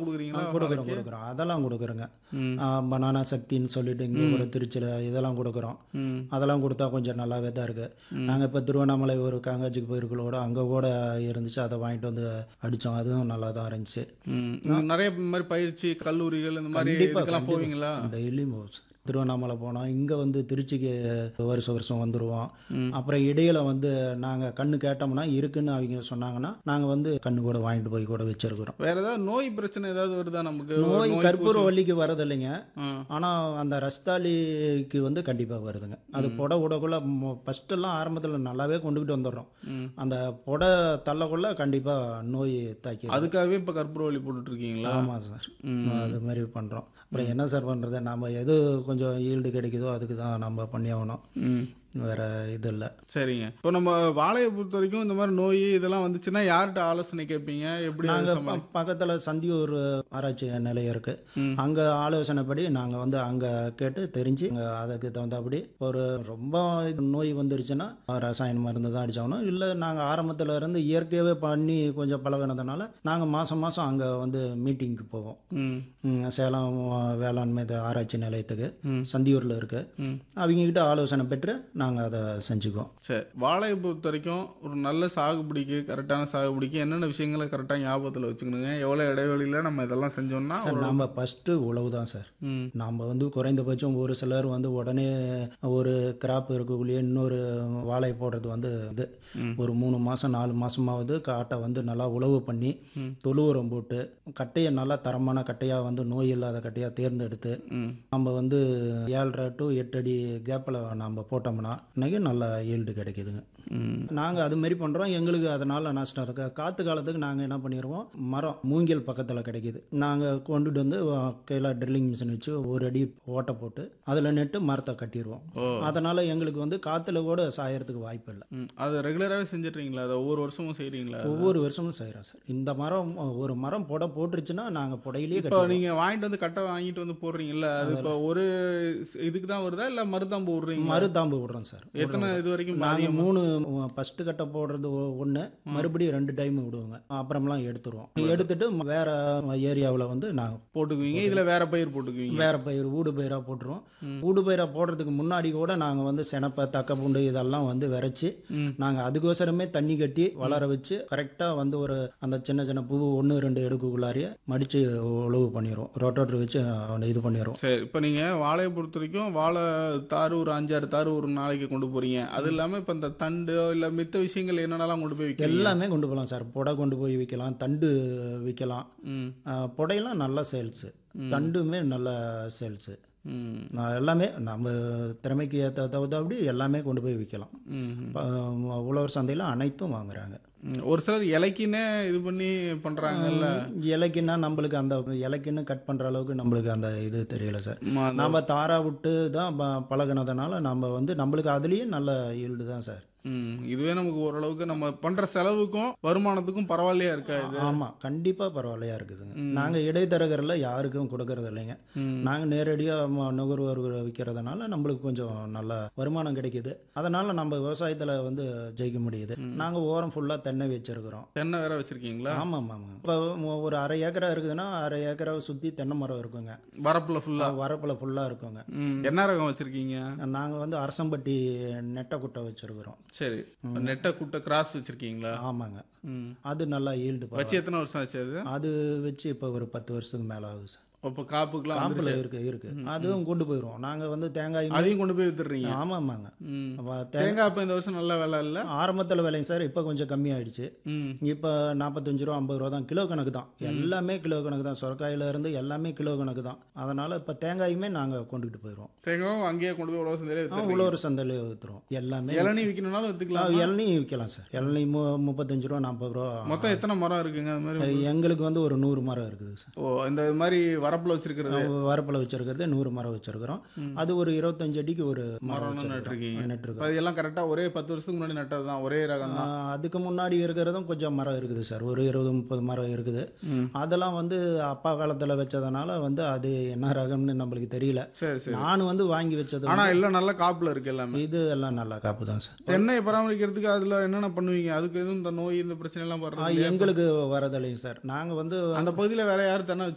கொடுக்குறீங்களா கொடுக்குறோம் வாழைக்கு? கொடுக்குறோம் அதெல்லாம் கொடுக்குறோங்க ம். பனானா சக்தின்னு சொல்லிட்டு இங்கே ஒரு திருச்சியில் இதெல்லாம் கொடுக்குறோம் ம். அதெல்லாம் கொடுத்தா கொஞ்சம் நல்லாவே தான் இருக்குது நாங்கள் இப்போ திருவண்ணாமலை ஒரு காங்காச்சிக்கு போயிருக்கோம் கூட அங்கே கூட இருந்துச்சு அதை வாங்கிட்டு வந்து அடித்தோம் அதுவும் நல்லா தான் இருந்துச்சு ம். நீங்க நிறைய இந்த மாதிரி பயிற்சி கல்லூரிகள் இந்த மாதிரி கண்டிப்பா, இதுக்கெல்லாம் போவீங்களா டெய்லியும் போவோம் சார் திருவண்ணாமலை போனோம் இங்கே வந்து திருச்சிக்கு வருஷம் வருஷம் வந்துடுவோம் அப்புறம் இடையில வந்து நாங்கள் கண்ணு கேட்டோம்னா இருக்குன்னு அவங்க சொன்னாங்கன்னா நாங்கள் வந்து கண்ணு கூட வாங்கிட்டு போய் கூட வச்சிருக்கிறோம் வேற ஏதாவது நோய் பிரச்சனை ஏதாவது வருதா நமக்கு ஒரு நோய் கற்பூர பூச்சி- வள்ளிக்கு வரதில்லைங்க ஆ. ஆனால் அந்த ரஸ்தாலிக்கு வந்து கண்டிப்பாக வருதுங்க அது புடை விடக்குள்ள ஃபஸ்ட்டெல்லாம் ஆரம்பத்தில் நல்லாவே கொண்டுக்கிட்டு வந்துடுறோம் ம். அந்த புடை தள்ளக்குள்ள கண்டிப்பாக நோய் தாக்கி அதுக்காகவே இப்ப கற்பூரவள்ளி போட்டுட்டு இருக்கீங்களா ஆமாம் சார் அது மாதிரி பண்ணுறோம் அப்புறம் என்ன சார் பண்ணுறது நம்ம எது கொஞ்சம் ஈல்டு கிடைக்குதோ அதுக்கு தான் நம்ம பண்ணி ஆகணும் ம். வேற இது இல்லை சரிங்க இப்போ நம்ம வாழையை பொறுத்த வரைக்கும் இந்த மாதிரி நோய் இதெல்லாம் வந்துச்சுன்னா யார்கிட்ட ஆலோசனை கேட்பீங்க எப்படி அதை நாங்கள் சமாளி- பக்கத்தில் சந்தியூர் ஆராய்ச்சி நிலையம் இருக்குது அங்கே ஆலோசனைப்படி நாங்கள் வந்து அங்கே கேட்டு தெரிஞ்சு அங்க அதுக்கு தகுந்தபடி ஒரு ரொம்ப இது நோய் வந்துருச்சுன்னா ரசாயன மருந்து தான் அடிச்சாகணும் இல்லை நாங்கள் ஆரம்பத்தில் இருந்து இயற்கையாகவே பண்ணி கொஞ்சம் பழகினதுனால நாங்கள் மாதம் மாதம் அங்கே வந்து மீட்டிங்க்கு போவோம் ம். ம், சேலம் வேளாண்மை இது ஆராய்ச்சி நிலையத்துக்கு சந்தியூரில் இருக்கு ம். அவங்ககிட்ட ஆலோசனை பெற்று நாங்கள் அதை செஞ்சுக்குவோம் சரி வாழையை பொறுத்த வரைக்கும் ஒரு நல்ல சாகுபடிக்கு கரெக்டான சாகுபடிக்கு என்னென்ன விஷயங்களை கரெக்டாக ஞாபகத்தில் வச்சுக்கணுங்க எவ்வளோ இடைவெளியில் நம்ம இதெல்லாம் செஞ்சோம்னா சார் நாம் ஃபஸ்ட்டு உழவு தான் சார் ம். நாம் வந்து குறைந்தபட்சம் ஒரு சிலர் வந்து உடனே ஒரு கிராப் இருக்கக்குள்ளேயே இன்னொரு வாழை போடுறது வந்து இது ஒரு மூணு மாதம் நாலு மாதமாவது காட்டை வந்து நல்லா உழவு பண்ணி தொழு உரம் போட்டு கட்டையை நல்லா தரமான கட்டையாக வந்து நோய் இல்லாத கட்டையாக தேர்ந்தெடுத்து ம். நம்ம வந்து ஏழரை டு எட்டு அடி கேப்பில் நம்ம போட்டோம்னா இன்னைக்கு நல்ல ஈல்டு கிடைக்குதுங்க ம். நாங்கள் அது மாதிரி பண்ணுறோம் எங்களுக்கு அதனால் நஷ்டம் இருக்கு காற்று காலத்துக்கு நாங்கள் என்ன பண்ணிடுவோம் மரம் மூங்கில் பக்கத்தில் கிடைக்குது நாங்கள் கொண்டுட்டு வந்து அஹ், கையில் ட்ரில்லிங் மிஷின் வச்சு ஒரு அடி ஓட்டை போட்டு அதில் நெட்டு மரத்தை கட்டிடுவோம் ஓ அதனால் எங்களுக்கு வந்து காற்றுல கூட சாயறதுக்கு வாய்ப்பு இல்லை ம். அது ரெகுலராகவே செஞ்சிட்றீங்களா அதை ஒவ்வொரு வருஷமும் செய்கிறீங்களா ஒவ்வொரு வருஷமும் செய்கிறோம் சார் இந்த மரம் ஒரு மரம் புடை போட்டுருச்சுன்னா நாங்கள் புடையிலேயே இப்போ கட்டி நீங்கள் வாங்கிட்டு வந்து கட்டை வாங்கிட்டு வந்து போடுறீங்கல்ல அது இப்போ ஒரு இதுக்கு தான் வருதா இல்லை மருதாம்பு விடுறீங்க மருதாம்பு விடுறோம் சார் எத்தனை இது வரைக்கும் நாங்கள் மூணு ஃபஸ்ட்டு கட்டை போடுறது ஒன்று மறுபடியும் ரெண்டு டைம் விடுவோங்க அப்புறமெல்லாம் எடுத்துருவோம் எடுத்துட்டு வேற ஏரியாவில் வந்து நாங்கள் போட்டுக்குவீங்க இதில் வேற பயிர் போட்டுக்குவீங்க வேற பயிர் ஊடு பயிராக போட்டுருவோம் ஊடு பயிராக போடுறதுக்கு முன்னாடி கூட நாங்கள் வந்து செனப்பை தக்க பூண்டு இதெல்லாம் வந்து விரைச்சி நாங்கள் அதுக்கோசரமே தண்ணி கட்டி வளர வச்சு கரெக்டாக வந்து ஒரு அந்த சின்ன சின்ன பூ ஒன்று ரெண்டு எடுக்குள்ளாரியே மடித்து உழவு பண்ணிடுவோம் ரோட்டோட்டர் வச்சு அவனை இது பண்ணிடுவோம் சரி இப்போ நீங்கள் வாழையை பொறுத்த வரைக்கும் வாழை தாறு ஒரு அஞ்சாறு தாறு ஒரு நாளைக்கு கொண்டு போறீங்க அது இல்லாமல் இப்போ இந்த தண்டு இல்லை மித்த விஷயங்கள் என்னென்னலாம் கொண்டு போய் வைக்கிறீங்க எல்லாமே கொண்டு போகலாம் சார் புடை கொண்டு போய் விற்கலாம் தண்டு விற்கலாம் ம் ஆஹ் புடையெல்லாம் நல்ல சேல்ஸு தண்டுமே நல்ல சேல்ஸு ம் எல்லாமே நம்ம திறமைக்கு ஏற்ற தகுந்தபடி எல்லாமே கொண்டு போய் விற்கலாம் ம் ப- உழவர் சந்தையில் அனைத்தும் வாங்குறாங்க ம். ஒரு சிலர் இலைக்குன்னே இது பண்ணி பண்ணுறாங்கல்ல இலைக்குன்னா நம்மளுக்கு அந்த இலைக்குன்னு கட் பண்ணுற அளவுக்கு நம்மளுக்கு அந்த இது தெரியல சார் ம- நம்ம தாரா விட்டு தான் ப- பழகுனதுனால நம்ம வந்து நம்மளுக்கு அதுலேயே நல்ல ஈல்டு தான் சார் ம் இதுவே நமக்கு ஓரளவுக்கு நம்ம பண்ணுற செலவுக்கும் வருமானத்துக்கும் பரவாயில்லையா இருக்கா இது ஆமாம் கண்டிப்பாக பரவாயில்லையா இருக்குதுங்க நாங்கள் இடைத்தரகரில் யாருக்கும் கொடுக்கறது இல்லைங்க ம். நாங்கள் நேரடியாக நுகர்வோர்கள் விற்கிறதுனால நம்மளுக்கு கொஞ்சம் நல்ல வருமானம் கிடைக்குது அதனால் நம்ம விவசாயத்தில் வந்து ஜெயிக்க முடியுது நாங்கள் ஓரம் ஃபுல்லாக தென்னை வச்சிருக்கிறோம் தென்னை வேற வச்சிருக்கீங்களா ஆமாம் ஆமாம் இப்போ ஒரு அரை ஏக்கரா இருக்குதுன்னா அரை ஏக்கரை சுற்றி தென்னை மரம் இருக்குங்க வரப்புல ஃபுல்லா வரப்பில் ஃபுல்லாக இருக்குங்க ம் என்ன ரகம் வச்சிருக்கீங்க நாங்கள் வந்து அரசம்பட்டி நெட்டைக்குட்டை வச்சிருக்கிறோம் சரி நெட்டை குட்டை கிராஸ் வச்சிருக்கீங்களா ஆமாங்க ம் அது நல்லா ஈல்டு வச்சு எத்தனை வருஷம் ஆச்சு அது அது வச்சு இப்போ ஒரு பத்து வருஷத்துக்கு மேலே ஆகுது சார் இப்போ காப்புக்குலாம் காம்பில் வந்துருச்சு. இருக்கு இருக்கு அதுவும் கொண்டு போயிடுவோம் நாங்கள் வந்து தேங்காய் அதையும் கொண்டு போய் வித்துடுறீங்க ஆமாம் ஆமாங்க ம் அப்ப தே- தேங்காய் அப்போ இந்த வருஷம் நல்ல விலை இல்லை ஆரம்பத்தில் விலைங்க சார் இப்போ கொஞ்சம் கம்மியாயிடுச்சு ம் இப்போ நாற்பத்தஞ்சு ரூபா ஐம்பது ரூபா தான் கிலோ கணக்கு தான் எல்லாமே கிலோ கணக்கு தான் சொரக்காயில இருந்து எல்லாமே கிலோ கணக்கு தான் அதனால் இப்போ தேங்காயுமே நாங்கள் கொண்டுகிட்டு போயிடுவோம் தேங்காயும் அங்கேயே கொண்டு போய் உழவு சந்தையிலே வித்துடுறீங்க உழவர் சந்தையிலே விற்றுருவோம் எல்லாமே இளநீ விற்கணும்னாலும் வித்துக்கலாம் இளநீ விற்கலாம் சார் இளநீ மு முப்பத்தஞ்சு ரூபா நாற்பது ரூபா மொத்தம் எத்தனை மரம் இருக்குங்க அது மாதிரி எங்களுக்கு வந்து ஒரு நூறு மரம் இருக்குது சார் ஓ இந்த மாதிரி வரப்புல வச்சிருக்கிறது வரப்பில் வச்சிருக்கிறது நூறு மரம் வச்சிருக்கிறோம் அது ஒரு இருபத்தஞ்சு அடிக்கு ஒரு மரம் மரம்னு வச்சிருக்கிறோம் நட்டுருக்கீங்க நட்டுருக்கோம் இப்போ இதெல்லாம் கரெக்டாக ஒரே பத்து வருஷத்துக்கு முன்னாடி நட்டது தான் ஒரே ரகம் தான் ஆஹ் அதுக்கு முன்னாடி இருக்கிறதும் கொஞ்சம் மரம் இருக்குது சார் ஒரு இருபது முப்பது மரம் இருக்குது அதெல்லாம் வந்து அப்பா காலத்தில் வச்சதுனால வந்து அது என்ன ரகம்னு நம்மளுக்கு தெரியல சரி சரி நான் வந்து வாங்கி வச்சது ஆனா எல்லாம் நல்ல காப்புல இருக்கு எல்லாமே இது எல்லாம் நல்லா காப்பு தான் சார் தென்னையை பராமரிக்கிறதுக்கு அதுல என்னென்ன பண்ணுவீங்க அதுக்கு எதுவும் இந்த நோய் இந்த பிரச்சனை எல்லாம் ஆஹ் வர்றது எங்களுக்கு வரதில்லைங்க சார் நாங்கள் வந்து அந்த பகுதியில வேற யாரும் தென்னை